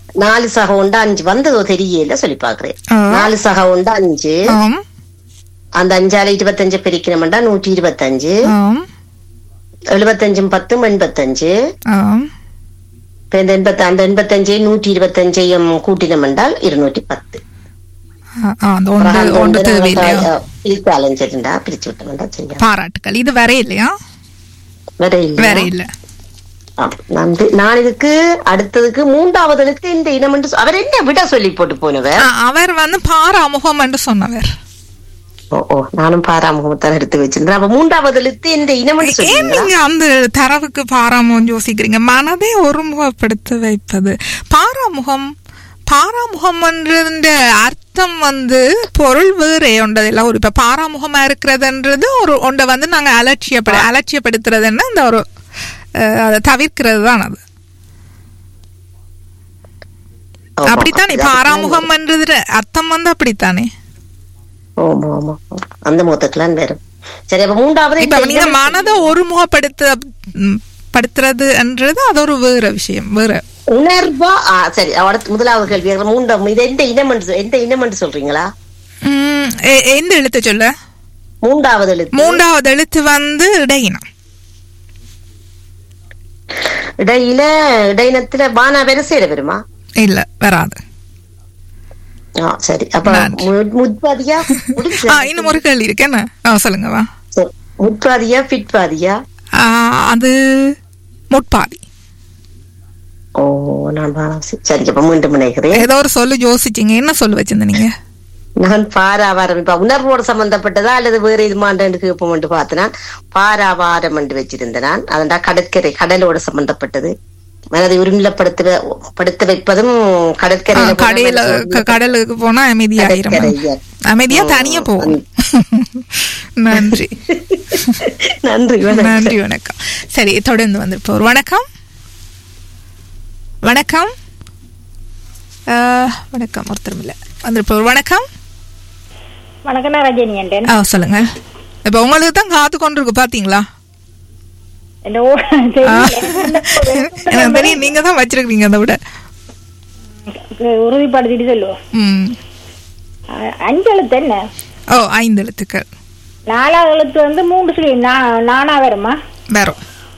நாலு சகம் உண்டு அஞ்சு வந்ததோ தெரியல சொல்லி பாக்குறேன் ஆ. நாலு சகம் உண்டு அஞ்சு ஆம் அந்த அஞ்சால இருபத்தஞ்சு பிரிக்கணும்டா நூற்றி இருபத்தஞ்சு ஆம் எழுபத்தஞ்சும் பத்தும் எண்பத்தஞ்சு ஆம் இப்ப இந்த எண்பத்தி அந்த எண்பத்தஞ்சை நூற்றி இருபத்தஞ்சையும் கூட்டினம் என்றால் இருநூற்றி பத்து ஆ, ஆ, அந்த ஒன்று ஒன்று தேவையில்லையா பிரித்தாலும் சரிண்டா பிரிச்சு விட்டோம்டா சரியா பாராட்டுக்கள் இது வேற இல்லையா வேற இல்ல வேற இல்ல நன்றி நான் இதுக்கு அடுத்ததுக்கு மூன்றாவது எழுத்து இந்த இனம் என்று சொ- அவர் என்ன விட சொல்லி போட்டு போனவர் ஆ, அவர் வந்து பாராமுகம் என்று சொன்னவர் ஓ ஓ நானும் பாராமுகத்தான் எடுத்து வச்சிருந்தேன் அப்ப மூன்றாவது எழுத்து இந்த இனம் என்று ஏன் சொல்றீங்களா நீங்க அந்த தரவுக்கு பாராமுகம் யோசிக்கிறீங்க மனதை ஒருமுகப்படுத்த வைப்பது பாராமுகம் பாராமுகம்ன்ற அர்த்தம் வந்து பொருள் வேறே ஒன்றதெல்லாம் ஒரு இப்ப பாராமுகமா இருக்கிறதுன்றது ஒரு ஒன்றை வந்து நாங்க அலட்சியப்பட அலட்சியப்படுத்துறதுன்னா அந்த ஒரு அஹ், அதை தவிர்க்கிறது தான் அது ஆமா, அப்படித்தானே அப்படிதான். பாராமுகம்ன்றது அர்த்தம் வந்து அப்படித்தானே ஆமா ஆமா ஆமா. அந்த மூத்தக்கெல்லாம் வேற சரி அப்ப மூன்றாவது இப்ப இந்த நீங்க இனம் மனதை ஒருமுகப்படுத்த ம், படுத்துறதுன்றது அது ஒரு வேற விஷயம் வேற உணர்வா ஆ, சரி அடுத்து முதலாவது கேள்வி மூன்றாம் இது எந்த இனம் என்று சொ- எந்த இனம் என்று சொல்றீங்களா ம், எ- எந்த எழுத்து சொல்ல மூன்றாவது எழுத்து மூன்றாவது எழுத்து வந்து இடையினம் இடையில இடையினத்துல வானா வரிசையில வருமா இல்ல வராது ஆ, சரி அப்ப நன்றி. மு- முற்பாதியா முடிஞ்சா? ஆ இன்னும் ஒரு கேள்வி இருக்கு என்ன ஆ சொல்லுங்க வா சரி. முற்பாதியா பிற்பாதியா ஆ, அது முட்பாதி ஓ நான் வானா சரி அப்ப மீண்டும் நினைக்கிறேன் ஏதோ ஒரு சொல்லு யோசிச்சீங்க என்ன சொல்லு வச்சிருந்த நீங்க நான் பாராவாரம் இப்ப உணர்வோடு சம்பந்தப்பட்டதா அல்லது வேற இது மாண்டு கேட்போம் பார்த்தனா பாராவாரம் என்று வச்சிருந்தேன் நான் அதண்டா கடற்கரை கடலோடு சம்பந்தப்பட்டது மனதை உருமிலப்படுத்த படுத்த வைப்பதும் ஆ, கடற்கரையில போனா கடையில மனதை க- கடலுக்கு போனா அமைதியாயிரும் கடற்கரை, அமைதியா தனியா போகும் நன்றி நன்றி வணக்கம். நன்றி வணக்கம் சரி தொடர்ந்து வந்திருப்போர் வணக்கம் வணக்கம் ஆ, வணக்கம் ஒருத்தரும் இல்ல வந்திருப்போர் வணக்கம் வணக்கம் நான் ரஜினி என்றேன் ஆ சொல்லுங்க இப்ப உங்களுக்கு தான் காத்து கொண்டிருக்கு பாத்தீங்களா இந்த ஊ- ஆ. தெரியல. எனக்கு தெரியும் நீங்க தான் வச்சிருக்கீங்க அதை விட உறுதிப்படுத்திட்டு சொல்லுவோம் ம் அ- அஞ்சு எழுத்து என்ன ஓ ஐந்து எழுத்துக்கள் நாலாவது எழுத்து வந்து மூன்று சொல்லி நா- நானா வருமா வேறும்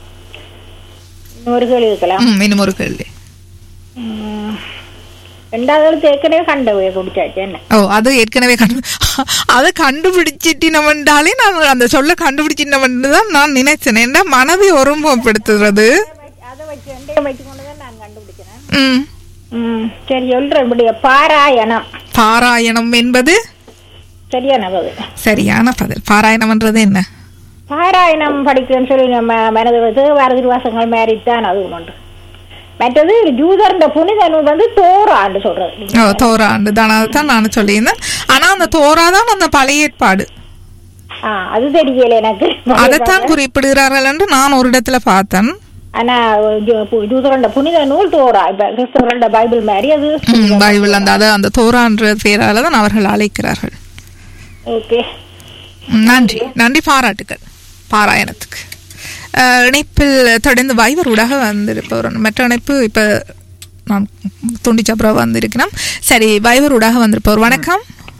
இன்னொரு கேள்வி இருக்கலாம் ம் இன்னும் ஒரு கேள்வி ம். ரெண்டாவது எழுத்து ஏற்கனவே கண்டவை குடிச்சாச்சு என்ன ஓ அது ஏற்கனவே கண்டு அதை கண்டுபிடிச்சிட்டினவன்டாலே நான் அந்த சொல்ல கண்டுபிடிச்சிட்டவன் தான் நான் நினைச்சேன் ஏன்னா மனதை ஒருமுகப்படுத்துறது அதை வச்சு ரெண்டையும் வச்சு கொண்டு தான் நான் கண்டுபிடிக்கிறேன் ம் ம் சரி சொல்றேன் இப்படி பாராயணம் பாராயணம் என்பது சரியான பதில் சரியான பதில் பாராயணம்ன்றது என்ன பாராயணம் படிக்கிறேன்னு சொல்லி நம்ம மனது வந்து வரது வாசங்கள் மேரித்தான் அது உண்டு மற்றது ஜூதர் இந்த புனித நூல் வந்து தோரான்னு சொல்றது ஓ தோராண்டு தானே தான் நான் சொல்லியிருந்தேன் ஆனா அந்த தோரா தான் அந்த பழைய ஏற்பாடு ஆ, அது தெரியல எனக்கு அதைத்தான் குறிப்பிடுகிறார்கள் என்று நான் ஒரு இடத்துல பார்த்தேன் ஆனா ஜூதரண்ட புனித நூல் தோரா இப்ப கிறிஸ்தவரண்ட பைபிள் மாதிரி அது ம், பைபிள் அந்த அதை அந்த தோரான்ற பெயரால தான் அவர்கள் அழைக்கிறார்கள் ஓகே ம், நன்றி நன்றி பாராட்டுகள் பாராயணத்துக்கு அஹ், இணைப்பில் தொடர்ந்து வைவர் ஊடாக வந்திருப்பவர் மற்ற இணைப்பு இப்ப நான் துண்டிச்சப்புறம் வந்திருக்கிறேன் சரி வைவர் ஊடாக வந்திருப்பவர் வணக்கம்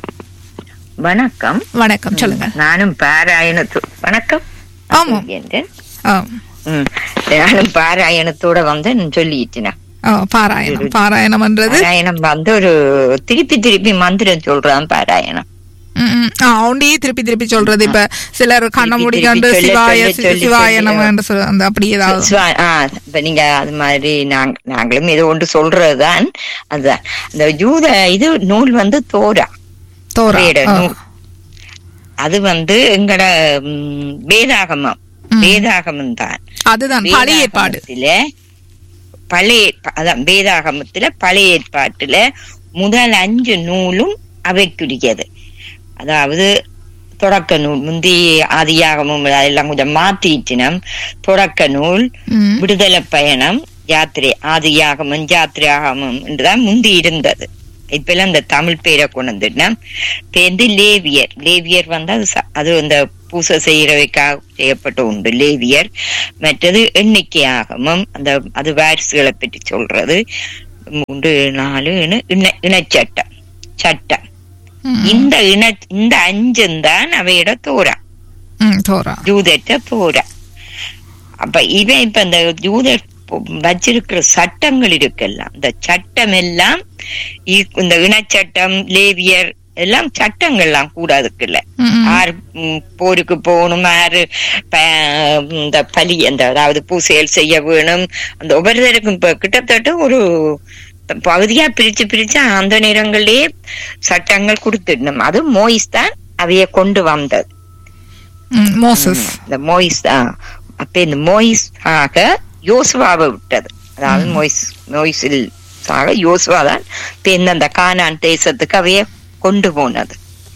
வணக்கம் வணக்கம் சொல்லுங்க நானும் பாராயணத்து வணக்கம் ஆமாம். என்றேன். ஆ, ம். நானும் பாராயணத்தோட வந்து சொல்லிட்டேன் ஆ, பாராயணம் பாராயணம்ன்றது பாராயணம் வந்து ஒரு திருப்பி திருப்பி மந்திரம் சொல்றான் பாராயணம் ம், ம். ஆ, அவண்டையே திருப்பி திருப்பி சொல்றது இப்ப சிலர் கண்ண திருப்பி மூடிக்காண்டு திருப்பி சொல்ல, சிவாய சொல்லி, சொல்லி, சிவாயனம் சொல்லி. சொல்ல அந்த அப்படி ஏதாவது சுவா- ஆ, இப்ப நீங்க அது மாதிரி நாங்க நாங்களும் ஏதோ ஒன்று சொல்றதுதான் அதுதான் அந்த ஜூத இது நூல் வந்து தோரா தோரா வேட ஆ. நூல் அது வந்து எங்கட ம், வேதாகமம் வேதாகமம் தான் அதுதான் பழைய ஏற்பாடு வேதாகமத்தில பழைய ஏற்பா- அதான் வேதாகமத்துல பழைய ஏற்பாட்டுல முதல் அஞ்சு நூலும் அவைக்குரியது அதாவது தொடக்க நூல் முந்தி ஆதியாகமும் அதெல்லாம் கொஞ்சம் மாத்திட்டினம் தொடக்க நூல் ம். விடுதலை பயணம் யாத்திரை ஆதியாகமம் யாத்திரையாகமம் என்றுதான் முந்தி இருந்தது இப்ப எல்லாம் இந்த தமிழ் பேரை கொண்டு வந்துட்டோம் பேருந்து லேவியர் லேவியர் வந்து அது ச- அது இந்த பூசை செய்யறவைக்காக செய்யப்பட்ட உண்டு லேவியர் மற்றது எண்ணிக்கை ஆகமம் அந்த அது வாரிசுகளை பற்றி சொல்றது மூன்று நாலு இணை இணை- இணைச்சட்டம் சட்டம் ம், இந்த இன இந்த அஞ்சும் தான் அவையோட தோரா ம், தோரா ஜூதற்ற தோரா அப்ப இவன் இப்ப இந்த ஜூதர் பொ- வச்சிருக்கிற சட்டங்கள் இருக்குல்ல இந்த சட்டம் எல்லாம் இ- இந்த இனச்சட்டம் லேவியர் எல்லாம் சட்டங்கள்லாம் கூட இருக்குல்ல ம், ம். ஆறு ம், போருக்கு போகணும் ஆறு ப- இந்த பலி அந்த அதாவது பூசைகள் செய்ய வேணும் அந்த ஒவ்வொருத்தருக்கும் இப்ப கிட்டத்தட்ட ஒரு பகுதியா பிரிச்சு பிரிச்சு அந்த நேரங்களிலே சட்டங்கள் கொடுத்துடணும் அது மோயிஸ் தான் அவைய கொண்டு வந்தது ம், மோசஸ் இந்த மோயிஸ் தான் அப்ப இந்த மோயிஸ் ஆக யோசுவாவை விட்டது அதாவது மோயிஸ் மோயிஸில் ஆக யோசுவா தான் இப்ப இந்த அந்த கானான் தேசத்துக்கு அவைய கொண்டு போனது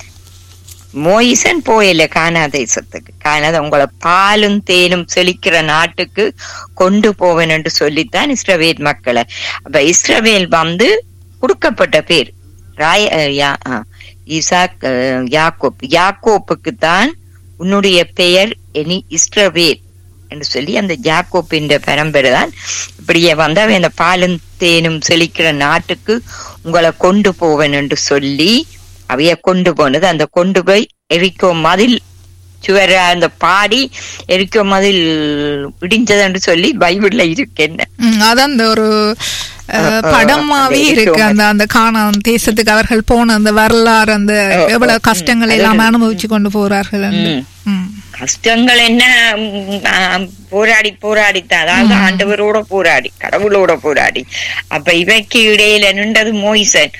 மோயிசன் போயில கானா தேசத்துக்கு கானா உங்களை பாலும் தேனும் செழிக்கிற நாட்டுக்கு கொண்டு போவேன் என்று சொல்லித்தான் இஸ்ரவேல் மக்களை அப்ப இஸ்ரவேல் வந்து கொடுக்கப்பட்ட பேர் ராய அஹ் யா- ஆ, ஈசாக் அஹ், யாக்கோப் யாக்கோப்புக்கு தான் உன்னுடைய பெயர் இனி இஸ்ரவேல் என்று சொல்லி அந்த யாக்கோப்பின் பரம்பரை தான் இப்படியே வந்து அவன் அந்த பாலும் தேனும் செழிக்கிற நாட்டுக்கு உங்களை கொண்டு போவேன் என்று சொல்லி அவைய கொண்டு போனது அந்த கொண்டு போய் எரிக்கோ மதில் சுவர அந்த பாடி எரிக்கோ மதில் இடிஞ்சதுன்னு சொல்லி பைபிள்ல இருக்கு என்ன ம், அதான் அந்த ஒரு அஹ், அஹ், படமாவே அந்த இருக்கு இருக்கும். அந்த அந்த காணாம் தேசத்துக்கு அவர்கள் போன அந்த வரலாறு அந்த அஹ், எவ்வளவு அஹ், கஷ்டங்கள் ம், எல்லாம் அது- அனுபவிச்சு கொண்டு போறார்கள் என்று. ம். ம். கஷ்டங்கள் என்ன ம், ஆ, போராடி போராடித்தான் அதாவது ஆண்டவரோட போராடி கடவுளோட போராடி அப்ப இவைக்கு இடையில நின்றது மோயிசன்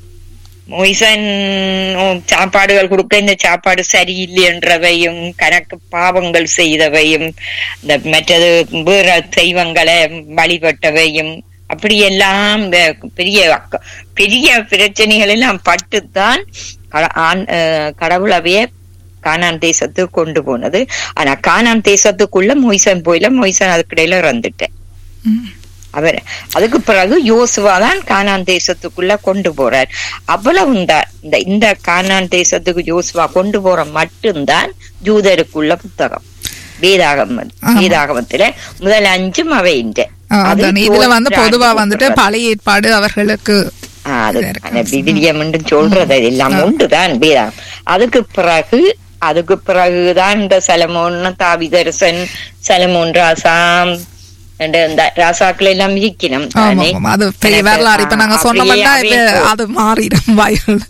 மோயிசன் உம், சாப்பாடுகள் கொடுக்க இந்த சாப்பாடு சரியில்லைன்றவையும் கணக்கு பாவங்கள் செய்தவையும் இந்த மற்றது வேற தெய்வங்களை வழிபட்டவையும் அப்படியெல்லாம் வெ- பெரிய அக்க- பெரிய பிரச்சனைகள் எல்லாம் பட்டுத்தான் க- ஆண்- அஹ், கடவுள் அவைய கானான் தேசத்துக்கு கொண்டு போனது ஆனா கானான் தேசத்துக்குள்ள மொய்சன் போயில மொய்சன் அதுக்கிடையில இறந்துட்டேன் ம். அவர் அதுக்கு பிறகு யோசுவா தான் கானான் தேசத்துக்குள்ள கொண்டு போறார் அவ்வளவு தான் இந்த இந்த கானான் தேசத்துக்கு யோசுவா கொண்டு போற மட்டும்தான் ஜூதருக்குள்ள புத்தகம் வேதாகமம் ஆமா. வேதாகமத்துல முதல் அஞ்சும் அவை இந்த அஹ், அதான் இதுல வந்து பொதுவா வந்துட்டு பழைய ஏற்பாடு அவர்களுக்கு அது இருக்கு. அந்த விவிலியம் என்று சொல்றது எல்லாம் உண்டுதான் வேதம் அதுக்கு பிறகு அதுக்கு பிறகுதான் இந்த சலமோன் தாவிதரசன் சலமோன் ராசாம் என்ற இந்த ராசாக்கள் எல்லாம் இருக்கணும் ஆமா, தானே? ஆமா. அது பெரிய எனக்கு, வரலாறு இப்ப நாங்க ஆ, சொன்னோம்னா அப்படியே இப்ப அவே அது மாறிடும் வாய்கள்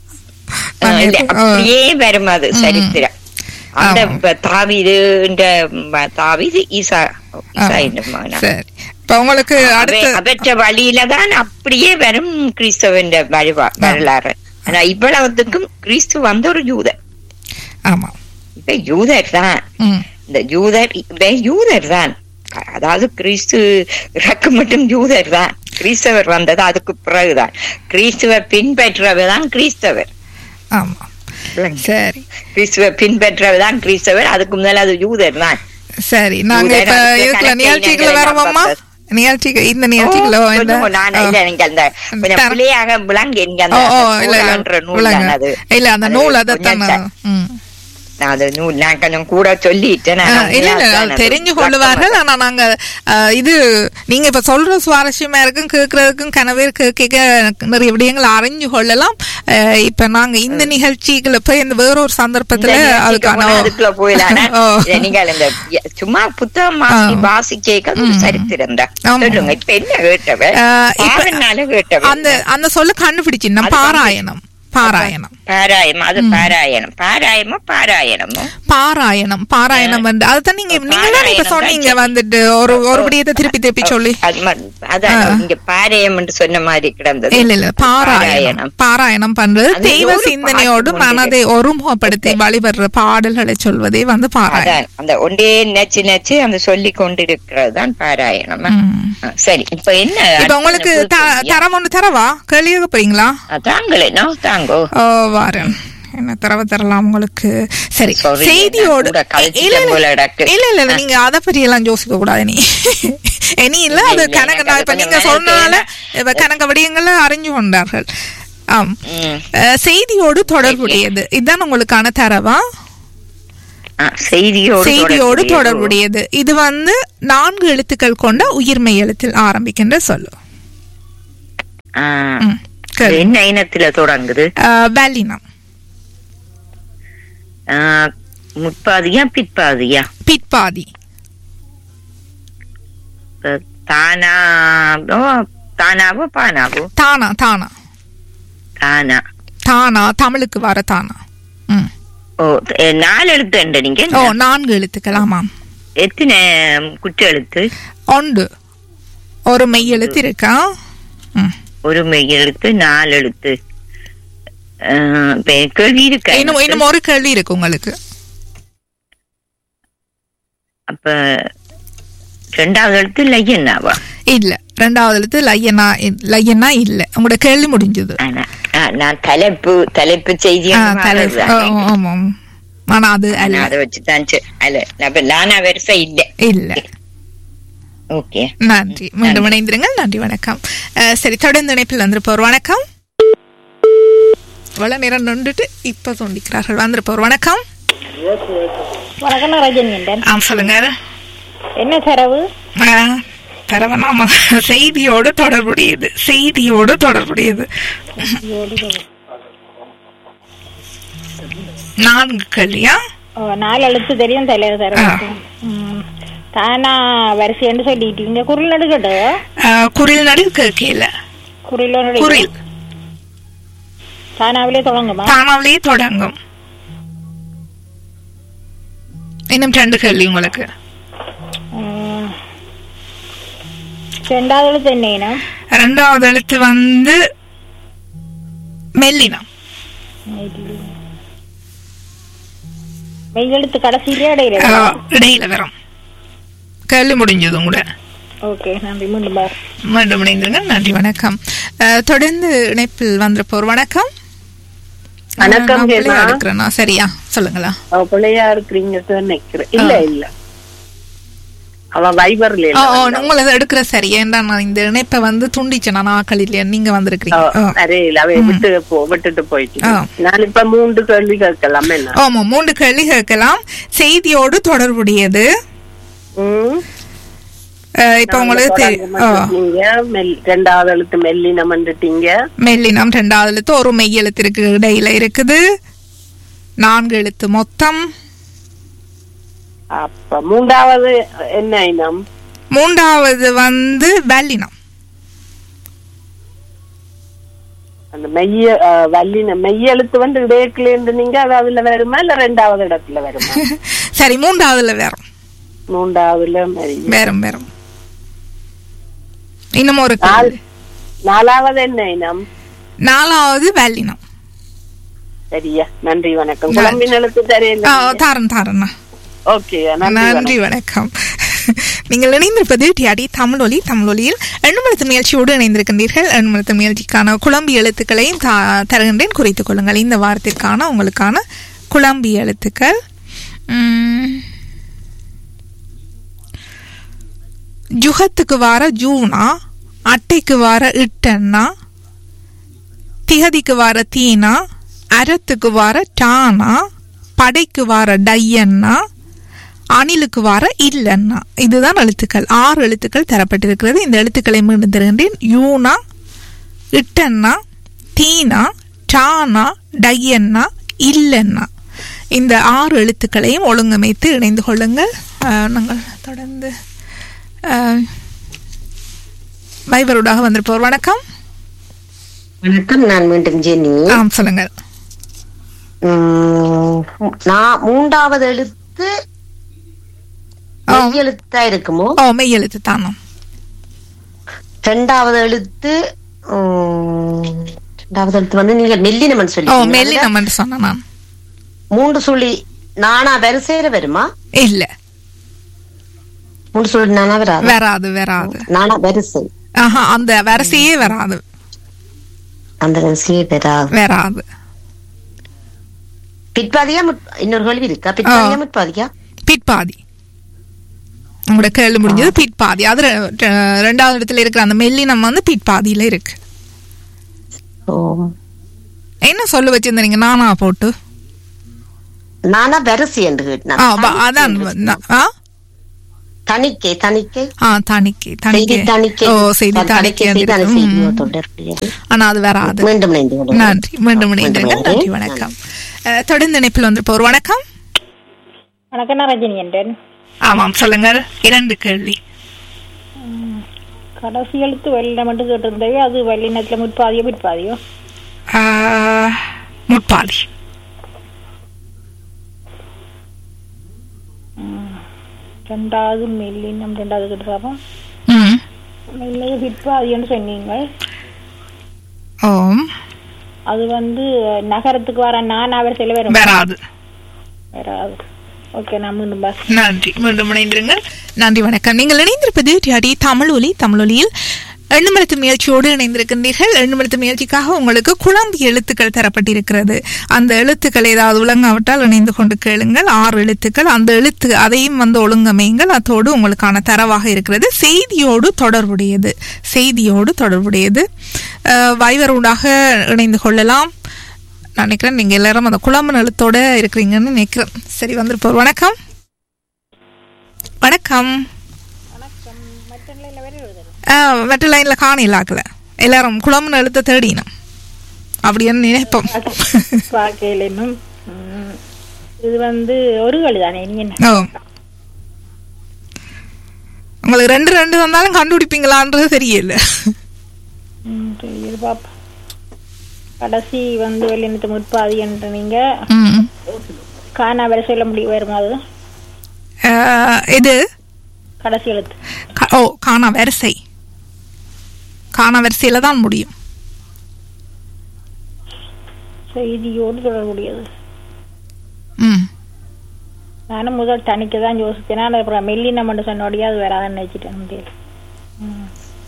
ஆ, இல்ல, அப்படியே வரும் அது சரித்திரம் அந்த ஆமா. இப்ப தாவீது இந்த தாவீது ஈசா ஈசா என்ற மகனா. சரி இப்ப உங்களுக்கு அடுத்து அவ- அவற்ற வழியில தான் அப்படியே வரும் கிறிஸ்தவன் வழிவா- வரலாறு ஆனா இவ்வளவுக்கும் கிறிஸ்து வந்த ஒரு யூதர் ஆமா இப்ப யூதர் தான் ம் இந்த யூதர் இவன் யூதர் தான் அதாவது கிறிஸ்து இறக்கு மட்டும் யூதர் தான் கிறிஸ்தவர் வந்தது அதுக்கு பிறகுதான் கிறிஸ்துவர் பின்பற்றவர் தான் கிறிஸ்தவர் ஆமா சரி கிறிஸ்துவர் பின்பற்றவர் தான் கிறிஸ்தவர் அதுக்கு முதல்ல அது யூதர் தான் சரி நாங்க இப்ப உதாரணத்துக்கு இதுக்குள்ள கணக்கு நிகழ்ச்சிக்குள்ள எண்ணங்களை வரோமாம்மா பார்ப்பது. நிகழ்ச்சிக்கு இந்த நிகழ்ச்சிக்குள்ள ஓ, இந்த சொல்லுங்க, நான் இல்ல, நீங்க அந்த கொஞ்சம் தர- பிள்ளையாக விளங்கு, நீங்க ஓ அந்த ஓ இல்ல நூலான்ற இல்ல நூல் விளங்க. தான் அது. இல்ல அந்த அது நூல் கொஞ்சம் அதைத்தான் ச- ம் நான் அது நூல் நான் கொஞ்சம் கூட சொல்லிட்டேன் ஆ, நான் இல்ல இல்ல உண்மையா அது தான் தெரிஞ்சு அது கொள்ளுவார்கள் ஆனா நாங்க ஆ, இது நீங்க இப்ப சொல்ற சுவாரஸ்யமா இருக்கும் கேட்கறதுக்கும் கனவேர் கேட்க எனக்கு நிறைய விடயங்கள் அறிஞ்சு கொள்ளலாம் ஆ, இப்ப நாங்க இந்த நிகழ்ச்சிகளை போய் இந்த வேறொரு சந்தர்ப்பத்துல இந்த நிகழ்ச்சிக்கு அதுக்கான போனா அதுக்குள்ள போயிடலாம். ஓ. இதை நீங்கள் இந்த சும்மா புத்தகம் வாசி- ஆ. வாசிக்க அது ஒரு சரித்திரம் தான். ஆமா. சொல்லுங்க இப்ப என்ன கேட்டவ ஆ, இப்ப பாவனால கேட்டவ அந்த அந்த சொல்ல கண்டுபிடிச்சிருந்தேன் அது வந்து- பாராயணம் பாராயணம் பாராயணம் அது பாராயணம் பாராயமோ பாராயணமோ பாராயணம் பாராயணம் வந்து அதுதான் நீங்க நீங்க தானே இப்ப பாராயணம் சொன்னீங்க தான் வந்துட்டு ஒரு ஒரு விடயத்தை திருப்பி திருப்பி சொல்லி அது ம- அதான் இங்க பாராயம் என்று சொன்ன மாதிரி கிடந்தது இல்ல இல்ல பாராயணம் பாராயணம் பண்றது அது தெய்வ ஒரு சிந்தனையோடு பாட்டு மனதை ஒருமுகப்படுத்தி வழிபடுற பாடல்களை சொல்வதே வந்து பாராயணம் அதான் அந்த ஒன்றே நச்சு நச்சு அந்த சொல்லி கொண்டிருக்கிறது தான் பாராயணம் ம். ஆ, சரி இப்ப என்ன இப்ப உங்களுக்கு த- தரம் ஒண்ணு தரவா கேள்வி போறீங்களா தாங்களே நான் தாங்கோ ஓ வாரேன் என்ன தரவ தரலாம் உங்களுக்கு சரி Sorry, செய்தியோடு நான் கூட கழிச்சிட்டேன் இல்ல இல்ல போல எனக்கு. இல்ல இல்ல இல்ல நீங்க அத பத்தி எல்லாம் யோசிக்க கூடாது நீ இனி இல்ல அது இல்ல, கணக்கு எனக்கு நான் அது இப்ப கொஞ்சம் நீங்க நேரம் சொன்னால தேவை. இப்ப கணக்க விடயங்களை அறிஞ்சு கொண்டார்கள் ஆம் ம். அஹ், செய்தியோடு தொடர்புடையது இதுதான் உங்களுக்கான தரவா ஆ, செய்தியோடு செய்தியோடு தொடர்புடையது. தொடர்புடையது இது வந்து நான்கு எழுத்துக்கள் கொண்ட உயிர்மெய் எழுத்தில் ஆரம்பிக்கின்ற சொல்லு ஆ, ம், கேளு. என்ன இனத்துல தொடங்குது அஹ், பல்லினம் ஆ, முற்பாதியா பிற்பாதியா பிற்பாதி இப்ப தானாவோ தானாவோ பானாவோ தானா தானா தானா தானா தமிழுக்கு வர தானா ம் ஓ எ, நாலு எழுத்து நீங்க ஓ நான்கு எழுத்துக்கள் ஆமாம் எத்தனை குற்ற எழுத்து ஒன்று ஒரு மெய் எழுத்து இருக்கா ம். ஒரு மெய் எழுத்து நாலு எழுத்து ஆ, இப்ப கேள்வி இருக்கா இன்னும் எனக்கு? இன்னும் ஒரு கேள்வி இருக்கு உங்களுக்கு அப்ப ரெண்டாவது எழுத்து லையன்னாவா இல்ல ரெண்டாவது எழுத்து லையனா லையனா இல்ல உங்களோட கேள்வி முடிஞ்சது ஆனா ஆ, நான் தலைப்பு தலைப்பு செய்தி ஆ, தலை ஆ, ஆமாம் ஆனா அது அல்ல அதை வச்சுதான் சரி. அல்ல அப்ப நானா வரிசை இல்ல இல்ல ஓகே நன்றி மீண்டும் இணைந்திருங்கள் நன்றி வணக்கம் அஹ், சரி தொடர்ந்து இணைப்பில் வந்திருப்போர் வணக்கம் இவ்வளவு நேரம் நொண்டுட்டு இப்ப தோண்டிக்கிறார்கள் வந்திருப்போர் வணக்கம் வணக்கம் நான் ரஜினிகண்டன் ஆ சொல்லுங்க என்ன செலவு தரவனாம செய்தியோடு தொடர்புடையது செய்தியோடு தொடர்புடையது நான்கு கல்யா ஓ, நாலு எழுத்து தெரியும் தலைவர் தர ஆ. தானா வரிசைன்னு சொல்லிட்டீங்க குரல் நடுக்கட்டு குரில் நடு கேட்கல குரல் குரில் தானாவிலே தொடங்குமா தானாவிலேயே தொடங்கும் இன்னும் ரெண்டு கேள்வி உங்களுக்கு ம். ரெண்டாவது எழுத்து என்ன ரெண்டாவது எழுத்து வந்து மெல்லினம் மெய் எழுத்து கடைசியிலே இடையில அஹ், இடையில வரும் கேள்வி முடிஞ்சது கூட ஓகே நன்றி மீண்டும் பார் மீண்டும் இணைந்திருங்க நன்றி வணக்கம் அஹ், தொடர்ந்து இணைப்பில் வந்திருப்போர் வணக்கம் வணக்கம், நான் பிள்ளையா ஹேமா. இருக்கிறேனா சரியா சொல்லுங்களா அவ பிள்ளையா இருக்கிறீங்க நினைக்கிறேன் இல்ல இல்ல அவ வைபர்ல ஓ ஓ, உங்களை எடுக்கிற சரி ஏன்டா நான் இந்த இணைப்பை வந்து துண்டிச்சேன் நான் ஆக்கள் இல்லையா நீங்க வந்திருக்கிறீங்க ஓ. அரே இல்ல அவ விட்டு போ விட்டுட்டு போயிட்டு ஆ. நான் இப்ப மூன்று கேள்வி கேட்கலாமே என்ன ஆமா மூன்று கேள்வி கேட்கலாம் செய்தியோடு தொடர்புடையது ம். அஹ், இப்ப உங்களுக்கு தெரி- தொடங்க ஓ, மாட்டீங்க. மெல்- ரெண்டாவது எழுத்து மெல்லினம் வந்துட்டீங்க மெல்லினம் ரெண்டாவது எழுத்து ஒரு மெய் எழுத்து இருக்கு இடையில இருக்குது நான்கு எழுத்து மொத்தம் அப்ப மூன்றாவது என்ன இனம் மூன்றாவது வந்து வல்லினம் அந்த மெய்ய ஆ, வல்லின மெய் எழுத்து வந்து இடையக்குல இருந்து நீங்க அது அதுல வருமா இல்ல ரெண்டாவது இடத்துல வருமா சரி மூன்றாவதுல வேறும் மூன்றாவதுல மெய்ய. வேறும் வேறும் இன்னும் ஒரு நால்- கேள்வி. நாலாவது என்ன இனம் நாலாவது வல்லினம் சரியா நன்றி வணக்கம் நன்றி. குழம்பின் எழுத்து தெரியல ஆ, தாரன் தாரண்ணா ஓகே நன்றி நன்றி வணக்கம் நீங்கள் இணைந்திருப்பது டிஆடி தமிழ் ஒலி தமிழ் ஒலியில் எண்ணுமலத்து முயற்சியோடு இணைந்திருக்கின்றீர்கள் எண்ணுமலத்து முயற்சிக்கான குழம்பி எழுத்துக்களையும் தா- தருகின்றேன் குறித்துக் கொள்ளுங்கள் இந்த வாரத்திற்கான உங்களுக்கான குழம்பி எழுத்துக்கள் உம், ஜுகத்துக்கு வார ஜூனா அட்டைக்கு வார இட்டன்னா திகதிக்கு வார தீனா அறத்துக்கு வார டானா படைக்கு வார டையன்னா அணிலுக்கு வார இல்லன்னா இதுதான் எழுத்துக்கள் ஆறு எழுத்துக்கள் தரப்பட்டிருக்கிறது இந்த எழுத்துக்களை மீண்டும் தருகின்றேன் யூனா இட்டன்னா தீனா டானா டையன்னா இல்லன்னா இந்த ஆறு எழுத்துக்களையும் ஒழுங்கமைத்து இணைந்து கொள்ளுங்கள் அஹ், நாங்கள் தொடர்ந்து அஹ், வைபரோடாக வந்திருப்போர் வணக்கம் வணக்கம் நான் மீண்டும் ஜெனி ஆம் சொல்லுங்கள் உம், நான் மூன்றாவது எழுத்து ஆ. மெய் எழுத்தா இருக்குமோ ஓ மெய் எழுத்து தானம் ரெண்டாவது எழுத்து உம், ரெண்டாவது எழுத்து வந்து நீங்க மெல்லினமன் ஓ சொல்லி மெல்லி நம்ம சொன்னேன் நான் மூன்று சுழி நானா வரிசையில வருமா இல்ல மூன்று சுழி நானா வராது வராது வராது நானா வரிசை ஆஹா அந்த வரிசையே வராது அந்த வரிசையே வராது வராது பிற்பாதியா முற்- இன்னொரு கேள்வி இருக்கா பிற்பாதியா முற்பாதியா பிற்பாதி உங்களோட கேள்வி முடிஞ்சது பிற்பாதி அது ரெ- ரெ- ரெண்டாவது இடத்துல இருக்கிற அந்த மெல்லினம் வந்து பிற்பாதியில இருக்கு ஓ என்ன சொல்ல வச்சிருந்தீங்க நானா போட்டு நானா வரிசை என்று கேட்டேன் ஆ, ப- அதான் நா- ஆ? தணிக்கை தணிக்கை ஆ தணிக்கை செய்தி தணிக்கை தணிக்கை ஓ செய்தி தணிக்கை தணிக்கை செய்தி அது செய்தி ம். தொடர்புடையது ஆனா அது வராது மீண்டும் இணைந்து கொள்வோம். நன்றி மீண்டும் இணைந்திருங்க மீண்டும் நன்றி இணைந்து. வணக்கம் அஹ், தொடர்ந்து இணைப்பில் வந்திருப்போர் வணக்கம் வணக்கம் நான் ரஜினி என்றேன் ஆமாம் சொல்லுங்கள் இரண்டு கேள்வி கடைசி எழுத்து வெள்ளை மட்டும் கேட்டிருந்தவே அது வெள்ளினத்துல முற்பாதியோ பிற்பாதியோ ஆஹ், முட்பாதி ரெண்டாவது மெல்லினம் ரெண்டாவது கேட்டுறாப்போ ம் மெல்லினது பிற்பாதின்னு சொன்னீங்க ஓம் அது வந்து நகரத்துக்கு வர நான் அவர் சில வரும் வராது வராது ஓகே நான் மீண்டும் பஸ் நன்றி மீண்டும் இணைந்திருங்கள் நன்றி வணக்கம் நீங்கள் இணைந்திருப்பது டிஆடி தமிழ் ஒலி தமிழ் ஒலியில் எண்ணுமலத்து முயற்சியோடு இணைந்திருக்கின்றீர்கள் எண்ணுமலத்து முயற்சிக்காக உங்களுக்கு குழம்பு எழுத்துக்கள் தரப்பட்டிருக்கிறது அந்த எழுத்துக்கள் ஏதாவது ஒழுங்காவிட்டால் இணைந்து கொண்டு கேளுங்கள் ஆறு எழுத்துக்கள் அந்த எழுத்து அதையும் வந்து ஒழுங்கமையுங்கள் அதோடு உங்களுக்கான தரவாக இருக்கிறது செய்தியோடு தொடர்புடையது செய்தியோடு தொடர்புடையது அஹ், வைவர் ஊடாக இணைந்து கொள்ளலாம் நான் நினைக்கிறேன் நீங்க எல்லாரும் அந்த குழம்பு எழுத்தோட இருக்கிறீங்கன்னு நினைக்கிறேன் சரி வந்திருப்போர் வணக்கம் வணக்கம் மற்ற லைன்ல காணல ஆக்கல எல்லாரும் குழம்பு எழுத்த தேடினோம் அப்படின்னு நினைப்போம் பார்க்கையில் இன்னும் ம், இது வந்து ஒரு வழி தானே நீ என்ன ஓ உங்களுக்கு ரெண்டு ரெண்டு வந்தாலும் கண்டுபிடிப்பீங்களான்றது தெரியல ம், சரி பாப்பா கடைசி வந்து வெள்ளினத்து முற்பாதி என்று நீங்க ம். காணா வரை சொல்ல முடியும் வருமா அது அஹ், இது கடைசி எழுத்து க- ஓ காணா வரிசை காணா வரிசையில தான் முடியும் செய்தியோடு தொடர்புடையது ம் நானும் முதல் தனிக்கு தான் யோசித்தேன் ஆனால் அப்புறம் மெல்லினம் மட்டும் சொன்னோடையே அது வராதுன்னு நினைச்சிட்டேன் முடியல ம்.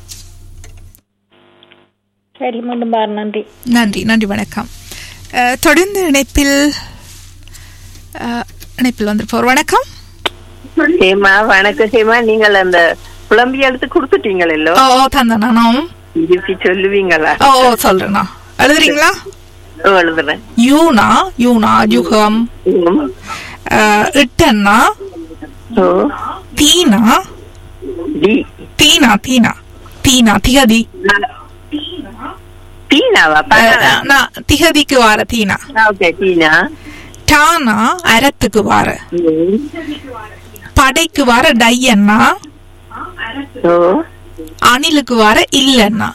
சரி மீண்டும் பாரு நன்றி நன்றி நன்றி வணக்கம் அஹ், தொடர்ந்து இணைப்பில் அஹ், இணைப்பில் வந்திருப்போர் வணக்கம் ஹேமா வணக்கம் ஹேமா நீங்கள் அந்த குழம்பி எடுத்து கொடுத்துட்டீங்களோ ஓ ஓ தந்தனானும் திருப்பி சொல்லுவீங்களா ஓ ஓ சொல்றேனா எழுதுறீங்களா ஓ, எழுதுறேன் யூனா யூனா யுகம் ம். அஹ், இட்டன்னா ஓ தீனா டி தீனா தீனா தீனா திகதி டீனாவா அஹ், நான் திகதிக்கு வார தீனா ஓகே டீனா டானா அரத்துக்கு வார ம். படைக்கு வார டையன்னா ஓ அணிலுக்கு வார இல்லன்னா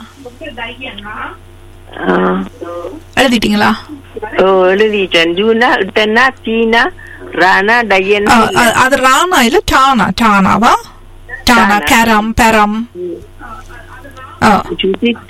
ஆ. எழுதிட்டீங்களா ஓ எழுதிட்டேன் ஜூனா இட்டனா தீனா ராணா டையனா அஹ், அஹ், அது ராணா இல்ல டானா டானாவா டானா டானா. கரம் பெரம் அஹ், ஜுதிக்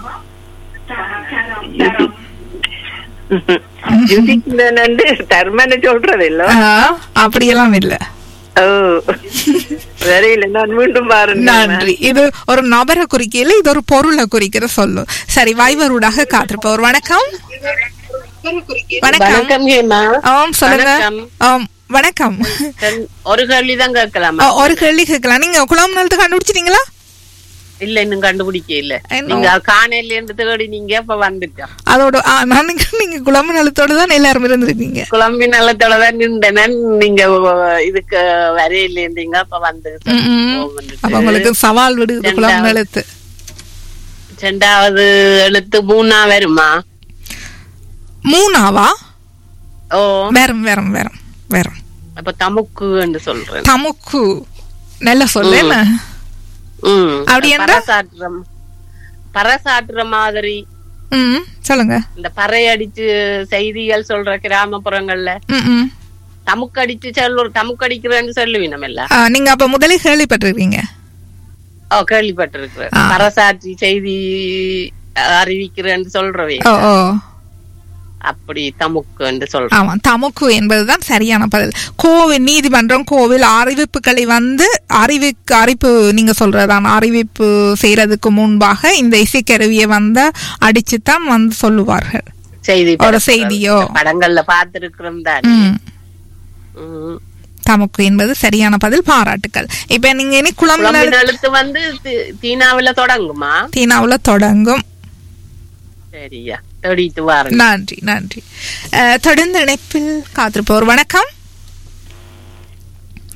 ஜுதிக் வந்து தர்மன்னு சொல்றது இல்ல அஹ், அப்படியெல்லாம் இல்ல ஓ வரையில நான் மீண்டும் பாருங்க நன்றி இது ஒரு நபரை குறிக்கல இது ஒரு பொருளை குறிக்கிற சொல்லு சரி வைவரூடாக காத்திருப்போர் வணக்கம் வணக்கம் வணக்கம் ஹேமா ஆம் சொல்லுங்க வணக்கம். ஆம் வணக்கம் ஒரு கேள்வி தான் கேட்கலாமா அஹ், ஒரு கேள்வி கேட்கலாம் நீங்க குளம் நிலத்தை கண்டுபிடிச்சிட்டீங்களா இல்ல இன்னும் கண்டுபிடிக்க இல்ல என்ன? நீங்க காணையில இருந்து தேடி நீங்க இப்ப வந்துட்டோம் அதோட ஆ, நான் நினைக்கிறேன் நீங்க குளம் நிலத்தோட தான் எல்லாரும் இருந்திருக்கீங்க குழம்பி நல்லத்தோடதான் நின்றேன் நீங்க இதுக்கு வரையில இருந்தீங்க அப்ப வந்து ம், ம். அப்ப உங்களுக்கு சவால் விடுது குளம் ரெண்டாவது. நிலத்து ரெண்டாவது எழுத்து மூணா வருமா மூணாவா ஓ வேறம் வேறம் வேறம் வேறம் அப்ப தமுக்கு என்று சொல்றேன் தமுக்கு நல்ல சொல்லு என்ன ம். அப்படி என்றா? பறைசாற்றுற பறைசாற்றுற மாதிரி ம் சொல்லுங்க இந்த பறை அடிச்சு செய்திகள் சொல்ற கிராமப்புறங்கள்ல ம், ம். தமுக்கு அடிச்சு சொல்லுற தமுக்கு அடிக்கிறேன்னு சொல்லுவீங்க நம்ம எல்லாம் ஆ, நீங்க அப்ப முதலே கேள்விப்பட்டிருக்கீங்க ஓ கேள்விப்பட்டிருக்கிறேன் ஆ. பறைசாற்றி செய்தி அறிவிக்கிறேன்னு சொல்றவே ஓ ஓ அப்படி தமுக்குன்னு சொல்றேன் ஆமா தமுக்கு என்பதுதான் சரியான பதில் கோவில் நீதிமன்றம் கோவில் அறிவிப்புகளை வந்து அறிவிக்கு அறிப்பு நீங்க சொல்றதான் அறிவிப்பு செய்யறதுக்கு முன்பாக இந்த இசைக்கருவியை வந்து அடிச்சுதான் வந்து சொல்லுவார்கள் செய்தி ஒரு பரப்புறது. செய்தியோ. படங்கள்ல பார்த்திருக்கிறோம் தான் ம் ம். தமக்கு என்பது சரியான பதில் பாராட்டுக்கள் இப்ப நீங்க இனி குளம் குழம்பின் எழுத்து வந்து தி- தீனாவில தொடங்குமா தீனாவுல தொடங்கும் சரியா தேடிட்டு வாருங்க நன்றி நன்றி அஹ், தொடர்ந்து இணைப்பில் காத்திருப்போர் வணக்கம்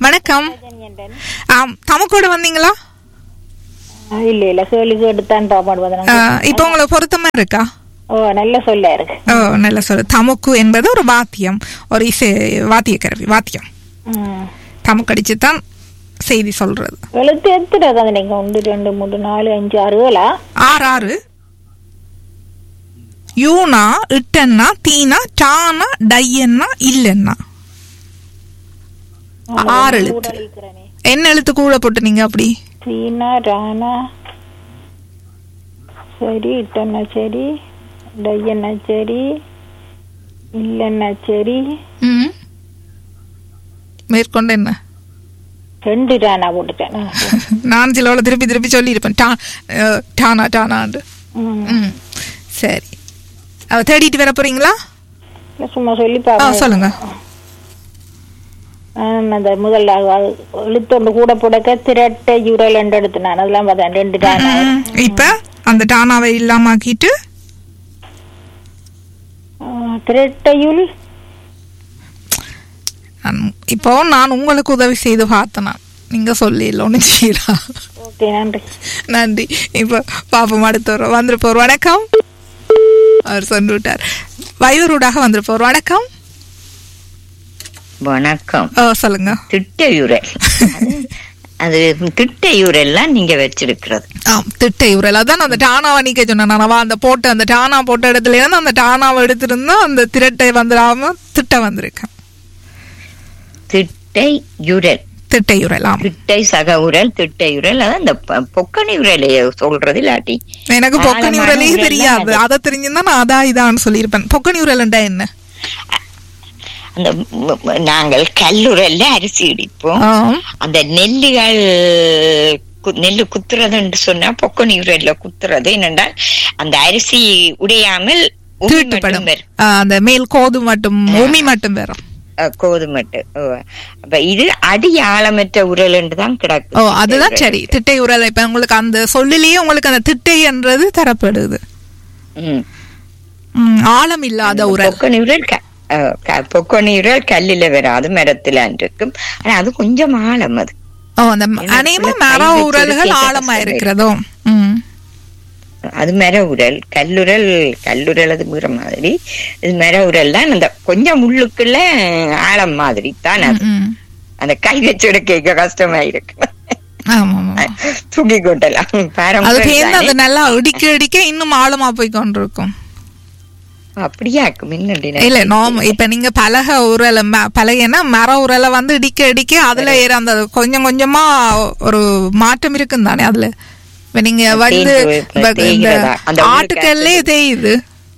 வணக்கம் ஆம் தமக்கோட வந்தீங்களா இல்ல இல்ல கேள்வி கேட்டுத்தான் பாப்பாடு ஆ, இப்போ உங்களுக்கு பொருத்தமா இருக்கா ஓ நல்ல சொல்ல இருக்கு ஓ நல்ல சொல்லு தமுக்கு என்பது ஒரு வாத்தியம் ஒரு இசை வாத்திய கருவி வாத்தியம் ம். தமுக்கு அடிச்சு தான் செய்தி சொல்றது எழுத்து எத்தனை அது நீங்க ஒன்று ரெண்டு மூணு நாலு அஞ்சு ஆறு ஏழா ஆறு ஆறு யூனா இட்டன்னா தீனா டானா டையன்னா இல்லன்னா ஆறு எழுத்து என்ன எழுத்து கூட போட்டு நீங்க அப்படி சீனா ராணா சரி இட்டன்னா சரி டையன்னா சரி இல்லைன்னா சரி ம். மேற்கொண்டு என்ன ரெண்டு ராணா போட்டுட்டேன் நான் சிலவள திருப்பி திருப்பி சொல்லியிருப்பேன் டா அஹ், டானா டானாண்டு ம். ம் சரி அவ தேடிட்டு வர போறீங்களா இல்ல, சும்மா சொல்லி ஆ பாருங்க சொல்லுங்க அந்த முதல்ல அது எழுத்தொண்டு கூட போடக்க திரட்டை யுரல் ரெண்டு எடுத்து நான் அதெல்லாம் பார்த்தேன் ரெண்டு ராணா ம், இப்ப அந்த டானாவை இல்லாம ஆக்கிட்டு திரட்டையுள் நான்- இப்போ நான் உங்களுக்கு உதவி செய்து பார்த்தேன் நான். நீங்க சொல்லி இல்லை ஒன்றும் செய்யலாம் ஓகே நன்றி நன்றி இப்போ பாப்போம் அடுத்து வரும் வந்துருப்போர் வணக்கம் அவர் சொன்னு விட்டார் வயூரூடாக வந்துருப்போர் வணக்கம் வணக்கம் ஓ சொல்லுங்க திட்டையுரல் அது திட்டையுரெல்லாம் நீங்க வச்சிருக்கிறது ஆம் திட்டை உரல் அதான் அந்த டானாவை நீக்க சொன்னேன் நான் அவ அந்த போட்ட அந்த டானா போட்ட இடத்துல இருந்து அந்த டானாவை எடுத்திருந்தா அந்த திரட்டை வந்துடாம திட்ட வந்திருக்கேன் திட்டை யுரல் திட்டை உரல் ஆம் திட்டை சக உரல் திட்டை உரல் அதான் இந்த ப- பொக்கணி உரலைய சொல்றது இல்லாட்டி எனக்கு பொக்கணி ஆழமான உரலே உரல்லாம் தெரியாது அது. அதை தெரிஞ்சிருந்தா நான் அதான் இதான்னு சொல்லியிருப்பேன் பொக்கணி உரல்ண்டா என்ன அந்த ம- ம- நாங்கள் கல்லுரல்ல அரிசி இடிப்போம் ஆம். அந்த நெல்லுகள் கு- நெல்லு குத்துறதுன்னு சொன்னா பொக்கணி உரல்ல குத்துறது என்னென்றால் அந்த அரிசி உடையாமல் உமி மட்டும் தீட்டுப்படும் வரும். ஆ, அந்த மேல் கோது மட்டும் உமி மட்டும் வரும் அஹ், கோதுமட்டு ஓ. அப்ப இது அடி ஆழமற்ற உரல் தான் கிடக்கு ஓ அதுதான் சரி திட்டை உரல் இப்ப உங்களுக்கு அந்த சொல்லிலேயே உங்களுக்கு அந்த திட்டை என்றது தரப்படுது ம். ம், ஆழம் இல்லாத உரல் பொக்கணி உரல் க- அஹ், க- பொக்கணி உரல் கல்லில வராது மரத்துல இருக்கும் ஆனா அது கொஞ்சம் ஆழம் அது ஓ அந்த ஏன்னா அநேகமா அதுக்குள்ள மர கை வச்சு உரல்கள் எடுக்க ஆழமா கஷ்டம் இருக்கிறதோ ம் அது மர உரல் கல்லுரல் கல்லுரல் அது வேற மாதிரி இது மர உரல் தான் அந்த கொஞ்சம் உள்ளுக்குள்ள ஆழம் மாதிரி தான் அது ம். அந்த கை வச்சு எடுக்க கஷ்டமா இருக்கு ஆமா ஆமா தூக்கி கொட்டலாம் அது பாரம்பரியம் பேர்ந்து அது தானே. நல்லா இடிக்க இடிக்க இன்னும் ஆழமா போய் கொண்டிருக்கும் அப்படியா இருக்கும் என்னடி இல்ல நோம் இப்ப நீங்க பலக உரல ம- பலகைன்னா மர உரலை வந்து இடிக்க இடிக்க அதுல ஏற அந்த கொஞ்சம் கொஞ்சமா ஒரு மாற்றம் இருக்கும் தானே அதுல இப்ப நீங்க வந்து தேய்ந்து இப்ப இப்ப இந்த தேய்கிறதா? அந்த உள்ளுக்கு ஆட்டுக்கல்லே தேயுது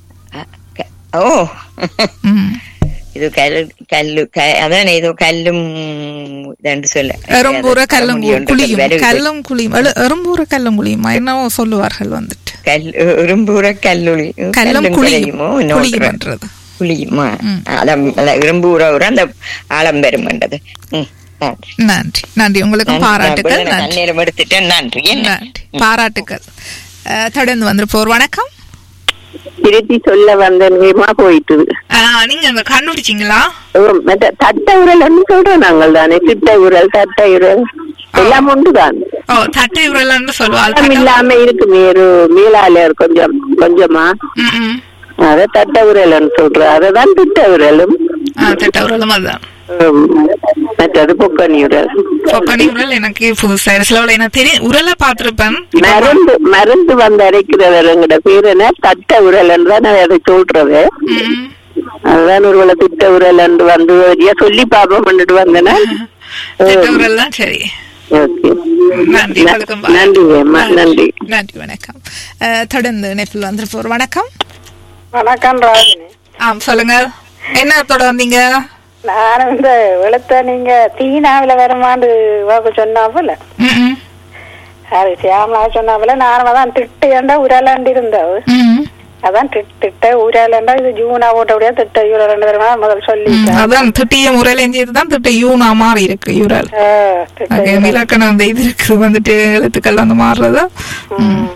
க- ஓ ம். இது கல் கல்லு க- அதான் ஏதோ கல்லும் இதன்று சொல்ல எறும்பூர கல்லும் பழமொழி ஒன்று குழியும் வருது. கல்லும் குழியும் எழு- எறும்பூர கல்லும் குழியுமா என்னவோ சொல்லுவார்கள் வந்துட்டு கல் எறும்பூர கல்லுளி கல்லும் குழியும் குழியுமோ இன்னொன்று. குழியும்ன்றது குழியுமா அதான் அதான் எறும்பூர ஊர அந்த ஆலம்பெரும் என்றது ம், நன்றி. நன்றி நன்றி உங்களுக்கும் நன்றி. பாராட்டுக்கள் நான் நன்றி நேரம் எடுத்துட்டேன் நன்றி என்ன நன்றி பாராட்டுக்கள் அஹ், தொடர்ந்து வந்துருப்போர் வணக்கம் திருப்பி சொல்ல வந்தேன்மா போயிட்டு அஹ், நீங்க அங்க கண்டுபிடிச்சீங்களா மற்ற தட்டை உரல் சொல்றோம் நாங்கள் தானே சிட்டை உரல் தட்டை உரல் எல்லாம் ஒன்றுதான் ஓ தட்டை உரல்னு சொல்லுவாள் எல்லாம் இல்லாம இருக்கு மேரு மீளாலர் கொஞ்சம் கொஞ்சமா ம், ம். அத தட்டை உரல்னு சொல்றோம் அததான் திட்ட உரலும் ஆ, தட்டை உரலும் அதுதான் ஹம், மற்றது பொக்கணி உரல் பொக்கணி உரல் எனக்கு புதுசா இருக்கு. சில உரல் எனக்கு தெரியும் உரலை பார்த்திருப்பேன் மருந்து மருந்து வந்து அரைக்கிறவருங்கிற பேர் என்ன தட்ட உரல் தான் நான் அதை சொல்றது ம். அதுதான் ஒருவேளை திட்ட உரல் என்று வந்து வரியா சொல்லி பாப்போம் பண்ணிட்டு வந்தேன்னா தட்டை உரல் தான் சரி ஓகே நன்றி வணக்கம் பாரதி. நன்றி அம்மா நன்றி நன்றி வணக்கம் அஹ், தொடர்ந்து நெஃபில் வந்துருப்போர் வணக்கம் வணக்கம் ராஜினி ஆ சொல்லுங்க என்ன தொட வந்தீங்க நான் இந்த வெளுத்த நீங்க தீனாவில வருமான்னு வாக்கு சொன்னாப்புல ம், ம். அது சியாமலா சொன்னாப்புல நானும் தான் திட்டு ஏண்டா உரலாண்டு இருந்தது ம். அதான் திட்டு திட்ட உரலண்டா இது ஜூனா போட்டபடியா திட்ட உரலண்டு வருமா முதல் சொல்லிட்டேன் அதான் திட்டிய முறையில தான் திட்ட யூனா மாறி இருக்கு யூரல் ஆ, திட்ட அங்க இலக்கணம் அந்த இது இருக்கு வந்துட்டு எழுத்துக்கள் அந்த மாறுறது ம்.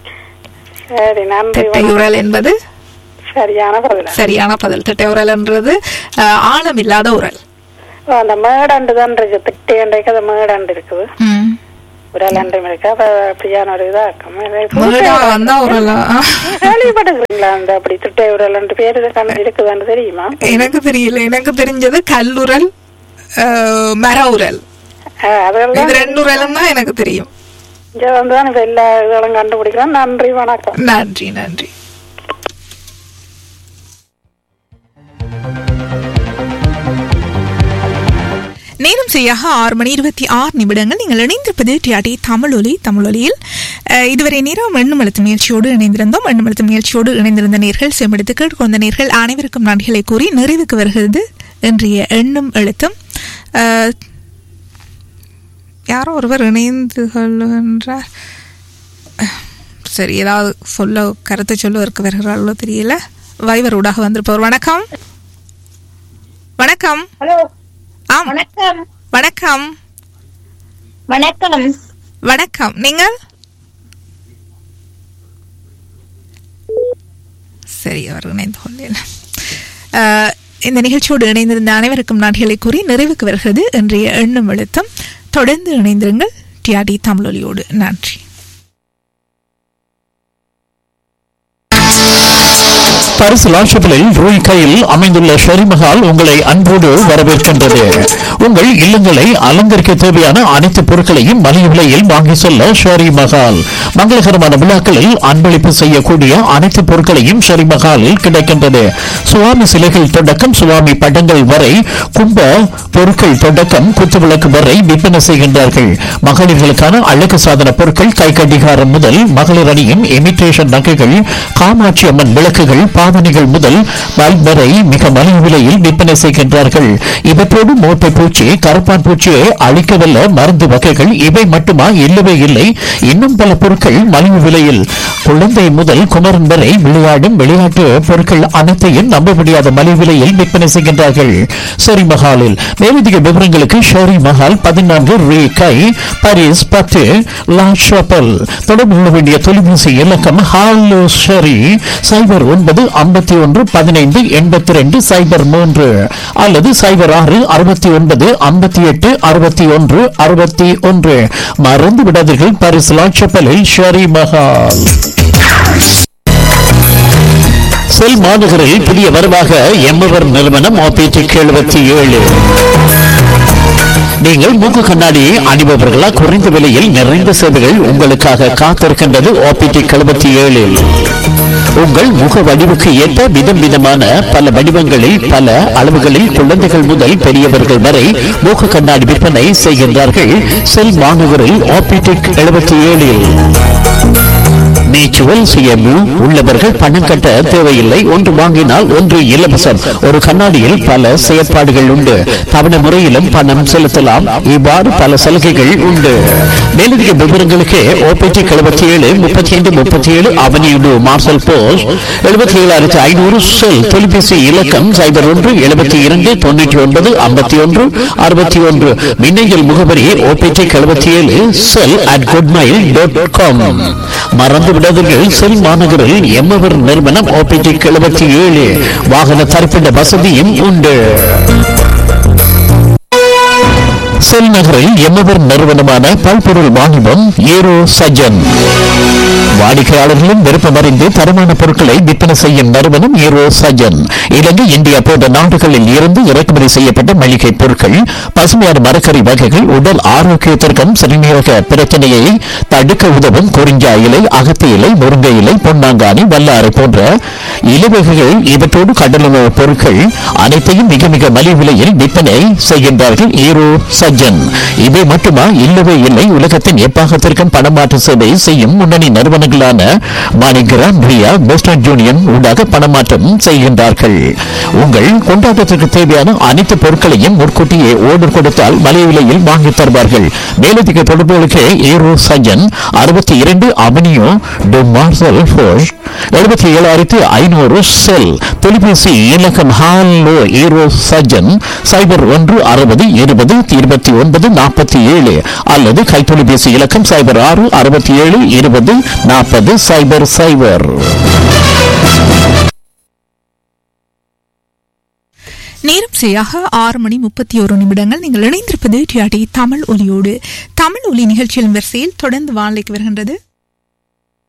சரி நன்றி திட்டை உரல் என்பது சரியான பதில் சரியான பதில் திட்டை உரல் என்றது அஹ், ஆழம் இல்லாத உரல் அந்த மேடாண்டு தான் இருக்கு திட்டேண்டைக்கு அந்த மேடாண்டு இருக்குது ம் ஒரு அலண்டம் இருக்கு அப்ப அப்படியான ஒரு இதா இருக்கும் முகடா வந்தா ஒரு கேள்விப்பட்டுக்கிறீங்களா அந்த அப்படி திட்டை உரல் ரெண்டு பேரு கணக்கு இருக்குதான்னு தெரியுமா எனக்கு தெரியல எனக்கு தெரிஞ்சது கல்லுரல் அஹ், மர உரல் ஆ, அதெல்லாம் இது ரெண்டு உரலும் தான் எனக்கு தெரியும் இங்க வந்து தான் இப்ப எல்லா இதெல்லாம் கண்டுபிடிக்கிறோம் நன்றி வணக்கம் நன்றி நன்றி நேரம் சரியாக ஆறு மணி இருபத்தி ஆறு நிமிடங்கள் நீங்கள் இணைந்திருப்பது டிஆர்டி தமிழொலி தமிழொலியில் அஹ், இதுவரை நேரம் எண்ணும் எழுத்து முயற்சியோடு இணைந்திருந்தோம் எண்ணும் எழுத்து முயற்சியோடு இணைந்திருந்த நேர்கள் செம்பெடுத்து கேட்டுக்கொண்ட நேர்கள் அனைவருக்கும் நன்றிகளை கூறி நிறைவுக்கு வருகிறது இன்றைய எண்ணும் எழுத்தும் அஹ், யாரோ ஒருவர் இணைந்து கொள்ளுகின்றார் சரி ஏதாவது சொல்ல கருத்து சொல்ல இருக்க வருகிறார்களோ தெரியல வைவர் ஊடாக வந்திருப்பவர் வணக்கம் வணக்கம் ஹலோ ஆம் வணக்கம் வணக்கம் வணக்கம் வணக்கம் நீங்கள் சரி அவர் இணைந்து கொள்ளல அஹ், இந்த நிகழ்ச்சியோடு இணைந்திருந்த அனைவருக்கும் நன்றிகளை கூறி நிறைவுக்கு வருகிறது இன்றைய எண்ணும் எழுத்தும் தொடர்ந்து இணைந்திருங்கள் டிஆர்டி தமிழொலியோடு நன்றி பரிசு லாஷப்பிலில் ரூய் கையில் அமைந்துள்ள ஷெரிமஹால் உங்களை அன்போடு வரவேற்கின்றது உங்கள் இல்லங்களை அலங்கரிக்க தேவையான அனைத்து பொருட்களையும் மலிவு விலையில் வாங்கி செல்ல ஷெரி மஹால் மங்களகரமான விழாக்களில் அன்பளிப்பு செய்யக்கூடிய அனைத்து பொருட்களையும் ஷெரி மஹாலில் கிடைக்கின்றது சுவாமி சிலைகள் தொடக்கம் சுவாமி படங்கள் வரை கும்ப பொருட்கள் தொடக்கம் குத்துவிளக்கு வரை விற்பனை செய்கின்றார்கள் மகளிர்களுக்கான அழகு சாதன பொருட்கள் கை கடிகாரம் முதல் மகளிர் அணியின் இமிட்டேஷன் நகைகள் காமாட்சி அம்மன் விளக்குகள் பாவனைகள் முதல் பல்ப் வரை மிக மலிவு விலையில் விற்பனை செய்கின்றார்கள் இவற்றோடு மோட்டை பூச்சி கருப்பான் பூச்சியை அழிக்கவல்ல மருந்து வகைகள் இவை மட்டுமா இல்லவே இல்லை இன்னும் பல பொருட்கள் மலிவு விலையில் குழந்தை முதல் குமரன் வரை விளையாடும் விளையாட்டு பொருட்கள் அனைத்தையும் நம்ப முடியாத மலிவு விலையில் விற்பனை செய்கின்றார்கள் ஷெரி மஹாலில் மேலதிக விவரங்களுக்கு ஷெரி மஹால் பதினான்கு ரே கை பாரிஸ் பத்து லா ஷாப்பல் தொடர்பு கொள்ள வேண்டிய தொலைபேசி இலக்கம் ஹாலோ ஷெரி சைபர் ஒன்பது ஐம்பத்தி ஒன்று பதினைந்து எண்பத்தி ரெண்டு சைபர் மூன்று அல்லது சைபர் ஆறு அறுபத்தி ஒன்பது ஐம்பத்தி எட்டு அறுபத்தி ஒன்று அறுபத்தி ஒன்று மறந்து விடாதீர்கள் பாரிஸ் லா ஷாப்பலில் ஷெரி மஹால் செல் மாநகரில் புதிய வரவாக எம்மவர் நிறுவனம் ஆபிடிக் எழுபத்தி ஏழு நீங்கள் மூக்கு கண்ணாடியை அணிபவர்களா குறைந்த விலையில் நிறைந்த சேவைகள் உங்களுக்காக காத்திருக்கின்றது ஆபிடிக் எழுபத்தி ஏழில் உங்கள் முக வடிவுக்கு ஏற்ப விதம் விதமான பல வடிவங்களில் பல அளவுகளில் குழந்தைகள் முதல் பெரியவர்கள் வரை மூக்கு கண்ணாடி விற்பனை செய்கின்றார்கள் செல் மாநகரில் ஆபிடிக் எழுபத்தி ஏழில் நேச்சுரல் சிஎம்யூ உள்ளவர்கள் பணம் கட்ட தேவையில்லை ஒன்று வாங்கினால் ஒன்று இலவசம் ஒரு கண்ணாடியில் பல செயற்பாடுகள் உண்டு தவணை முறையிலும் பணம் செலுத்தலாம் இவ்வாறு பல சலுகைகள் உண்டு மேலதிக விவரங்களுக்கு ஓபிடி எழுபத்தி ஏழு முப்பத்தி ஐந்து முப்பத்தி ஏழு அவனியுடு மார்சல் போஸ்ட் எழுபத்தி ஏழாயிரத்தி ஐநூறு செல் தொலைபேசி இலக்கம் சைபர் ஒன்று எழுபத்தி இரண்டு தொண்ணூற்றி ஒன்பது ஐம்பத்தி ஒன்று அறுபத்தி ஒன்று மின்னஞ்சல் முகவரி ஓபிடி எழுபத்தி ஏழு sell at goodmile dot com மறந்து விடாதீர்கள் செல் மாநகரில் எம்மவர் நிறுவனம் ஓபிடி எழுபத்தி ஏழு வாகன தரிப்பிட வசதியும் உண்டு செல் நகரில் எம்மவர் நிறுவனமான பல்பொருள் வாணிபம் ஏரோ சஜன் வாடிக்கையாளர்களும் விருப்பமறிந்து தரமான பொருட்களை விற்பனை செய்யும் நிறுவனம் ஏரோ சஜன் இலங்கை இந்தியா போன்ற நாடுகளில் இருந்து இறக்குமதி செய்யப்பட்ட மளிகை பொருட்கள் பசுமையான மரக்கறி வகைகள் உடல் ஆரோக்கியத்திற்கும் சிறுநீரக பிரச்சனையை தடுக்க உதவும் குறிஞ்சா இலை அகத்தி இலை முருங்கை இலை பொன்னாங்கானி வல்லாறு போன்ற இலைவகைகள் இவற்றோடு கடலுணவு பொருட்கள் அனைத்தையும் மிக மிக மலிவு விலையில் விற்பனை செய்கின்றார்கள் ஈரோ சஜ்ஜன் இவை மட்டுமா இல்லவே இல்லை உலகத்தின் எப்பாகத்திற்கும் பணமாற்று சேவை செய்யும் முன்னணி நிறுவனங்களான மாணிகிராம் பிரியா வெஸ்டர்ன் யூனியன் ஊடாக பணமாற்றம் செய்கின்றார்கள் உங்கள் கொண்டாட்டத்திற்கு தேவையான அனைத்து பொருட்களையும் முன்கூட்டியே ஓர்டர் கொடுத்தால் மலிவு விலையில் வாங்கி தருவார்கள் மேலதிக தொடர்புகளுக்கு ஈரோ சஜ்ஜன் அறுபத்தி இரண்டு அவனியோ டு மார்சல் ஃபோஷ் எழுபத்தி ஏழாயிரத்தி ஐநூறு செல் தொலைபேசி இலக்கம் ஹாலோ ஈரோ சஜன் சைபர் ஒன்று அறுபது இருபது இருபத்தி ஒன்பது நாற்பத்தி ஏழு அல்லது கைத்தொலைபேசி இலக்கம் சைபர் ஆறு அறுபத்தி ஏழு இருபது நாற்பது சைபர் சைபர் நேரம் சரியாக ஆறு மணி முப்பத்தி ஒரு நிமிடங்கள் நீங்கள் இணைந்திருப்பது டிஆர்டி தமிழ் ஒலியோடு தமிழ் ஒலி நிகழ்ச்சியின் வரிசையில் தொடர்ந்து வானிலைக்கு வருகின்றது